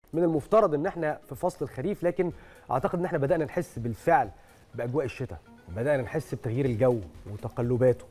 من المفترض ان احنا في فصل الخريف لكن اعتقد ان احنا بدانا نحس بالفعل باجواء الشتاء بدانا نحس بتغيير الجو وتقلباته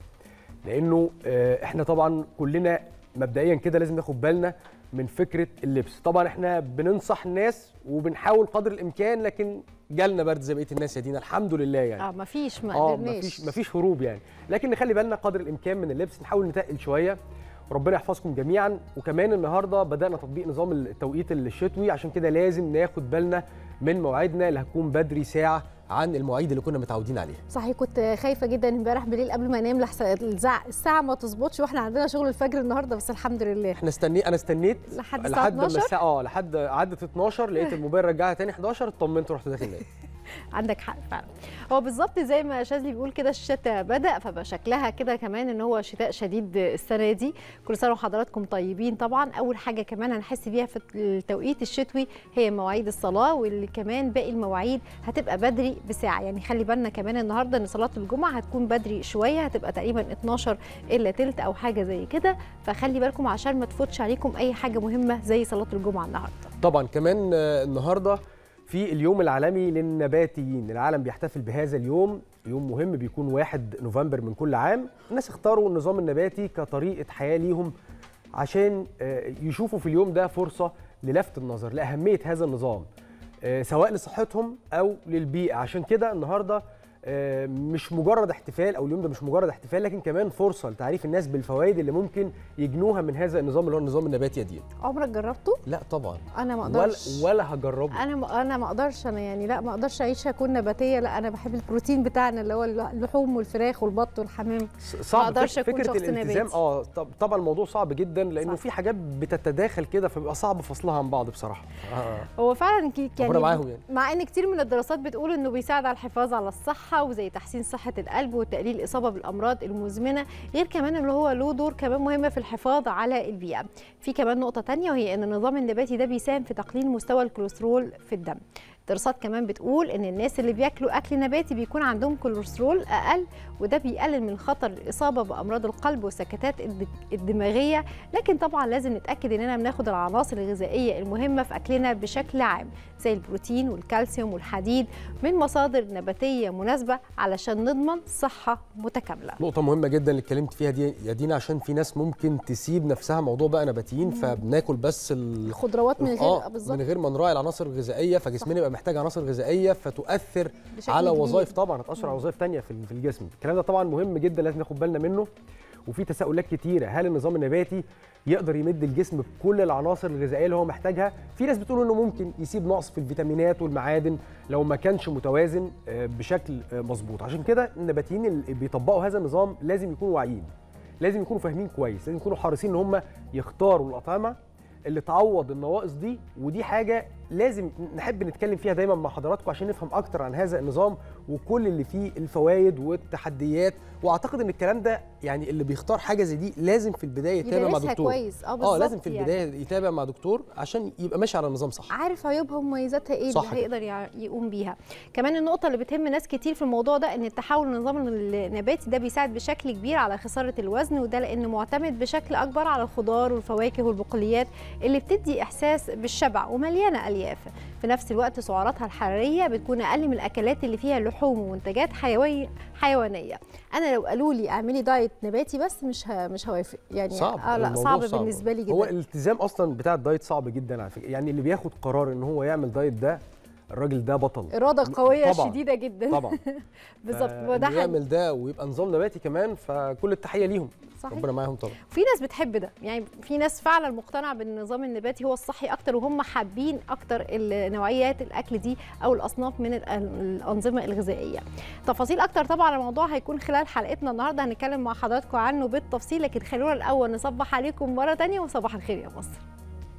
لانه آه، احنا طبعا كلنا مبدئيا كده لازم ناخد بالنا من فكره اللبس طبعا احنا بننصح الناس وبنحاول قدر الامكان لكن جالنا برد زي بقيه الناس يا دينا الحمد لله يعني اه مفيش ما اه قدرناش مفيش مفيش هروب يعني لكن نخلي بالنا قدر الامكان من اللبس نحاول نتقل شويه وربنا يحفظكم جميعا وكمان النهارده بدانا تطبيق نظام التوقيت الشتوي عشان كده لازم ناخد بالنا من مواعيدنا اللي هتكون بدري ساعه عن المواعيد اللي كنا متعودين عليها صحيح كنت خايفه جدا امبارح بالليل قبل ما انام لحسن الزع- الساعه ما تظبطش واحنا عندنا شغل الفجر النهارده بس الحمد لله احنا استني انا استنيت لحد الساعة لحد ما 12 الساعه اه لحد عدت 12 لقيت الموبايل رجعها تاني 11 اطمنت ورحت داخل نايم عندك حق فعلا هو بالظبط زي ما شاذلي بيقول كده الشتاء بدا فبقى شكلها كده كمان ان هو شتاء شديد السنه دي كل سنه وحضراتكم طيبين طبعا اول حاجه كمان هنحس بيها في التوقيت الشتوي هي مواعيد الصلاه واللي كمان باقي المواعيد هتبقى بدري بساعه يعني خلي بالنا كمان النهارده ان صلاه الجمعه هتكون بدري شويه هتبقى تقريبا 12 الا تلت او حاجه زي كده فخلي بالكم عشان ما تفوتش عليكم اي حاجه مهمه زي صلاه الجمعه النهارده طبعا كمان آه، النهارده في اليوم العالمي للنباتيين العالم بيحتفل بهذا اليوم يوم مهم بيكون 1 نوفمبر من كل عام الناس اختاروا النظام النباتي كطريقة حياة ليهم عشان آه، يشوفوا في اليوم ده فرصة للفت النظر لأهمية هذا النظام آه، سواء لصحتهم أو للبيئة عشان كده النهاردة آه، مش مجرد احتفال او اليوم ده مش مجرد احتفال لكن كمان فرصه لتعريف الناس بالفوائد اللي ممكن يجنوها من هذا النظام اللي هو النظام النباتي يا دين عمرك جربته لا طبعا انا ما ولا, اقدرش ولا هجربه انا ما انا ما اقدرش انا يعني لا ما اقدرش اعيش اكون نباتيه لا انا بحب البروتين بتاعنا اللي هو اللحوم والفراخ والبط والحمام صعب ما أقدرش فك- أكون فكره شخص الالتزام نباتي. اه طب- طبعا الموضوع صعب جدا لانه صح. في حاجات بتتداخل كده فبيبقى صعب فصلها عن بعض بصراحه آه. هو فعلا كي- يعني ربنا معاهم يعني. مع ان كتير من الدراسات بتقول انه بيساعد على الحفاظ على الصحه وزي تحسين صحه القلب وتقليل الاصابه بالامراض المزمنه غير كمان اللي هو له دور كمان مهم في الحفاظ على البيئه في كمان نقطه تانية وهي ان النظام النباتي ده بيساهم في تقليل مستوى الكوليسترول في الدم دراسات كمان بتقول ان الناس اللي بياكلوا اكل نباتي بيكون عندهم كوليسترول اقل وده بيقلل من خطر الاصابه بامراض القلب والسكتات الد- الدماغيه لكن طبعا لازم نتاكد اننا بناخد العناصر الغذائيه المهمه في اكلنا بشكل عام زي البروتين والكالسيوم والحديد من مصادر نباتيه مناسبه علشان نضمن صحه متكامله نقطة مهمة جدا اللي اتكلمت فيها دي يا دينا عشان في ناس ممكن تسيب نفسها موضوع بقى نباتيين فبناكل بس ال... الخضروات من غير آه بالظبط من غير ما نراعي العناصر الغذائية فجسمنا يبقى محتاج عناصر غذائية فتؤثر بشكل على كبير. وظائف طبعا هتأثر على وظائف تانية في في الجسم الكلام ده طبعا مهم جدا لازم ناخد بالنا منه وفي تساؤلات كتيرة هل النظام النباتي يقدر يمد الجسم بكل العناصر الغذائية اللي هو محتاجها في ناس بتقول انه ممكن يسيب نقص في الفيتامينات والمعادن لو ما كانش متوازن آه، بشكل آه، مظبوط عشان كده النباتيين اللي بيطبقوا هذا النظام لازم يكونوا واعيين لازم يكونوا فاهمين كويس لازم يكونوا حريصين ان هم يختاروا الاطعمه اللي تعوض النواقص دي ودي حاجه لازم نحب نتكلم فيها دايما مع حضراتكم عشان نفهم اكتر عن هذا النظام وكل اللي فيه الفوائد والتحديات واعتقد ان الكلام ده يعني اللي بيختار حاجه زي دي لازم في البدايه يتابع مع يدرسها دكتور كويس اه اه بالظبط لازم في يعني. البدايه يتابع مع دكتور عشان يبقى ماشي على النظام صح عارف عيوبها ومميزاتها ايه صح اللي كده. هيقدر يع- يقوم بيها كمان النقطه اللي بتهم ناس كتير في الموضوع ده ان التحول للنظام النباتي ده بيساعد بشكل كبير على خساره الوزن وده لانه معتمد بشكل اكبر على الخضار والفواكه والبقوليات اللي بتدي احساس بالشبع ومليانه الياف في نفس الوقت سعراتها الحراريه بتكون اقل من الاكلات اللي فيها لحوم ومنتجات حيوي حيوانيه انا لو قالوا لي اعملي دايت نباتي بس مش ه... مش هوافق يعني صعب اه لا الموضوع صعب, بالنسبه لي جدا هو الالتزام اصلا بتاع الدايت صعب جدا على فكره يعني اللي بياخد قرار ان هو يعمل دايت ده الراجل ده بطل اراده قويه طبعاً. شديده جدا طبعا بالظبط آه، وده إنه حقيقي. يعمل ده ويبقى نظام نباتي كمان فكل التحيه ليهم صحيح. ربنا معاهم طبعا في ناس بتحب ده يعني في ناس فعلا مقتنعه بالنظام النباتي هو الصحي اكتر وهم حابين اكتر نوعيات الاكل دي او الاصناف من ال- الانظمه الغذائيه تفاصيل اكتر طبعا الموضوع هيكون خلال حلقتنا النهارده هنتكلم مع حضراتكم عنه بالتفصيل لكن خلونا الاول نصبح عليكم مره تانية وصباح الخير يا مصر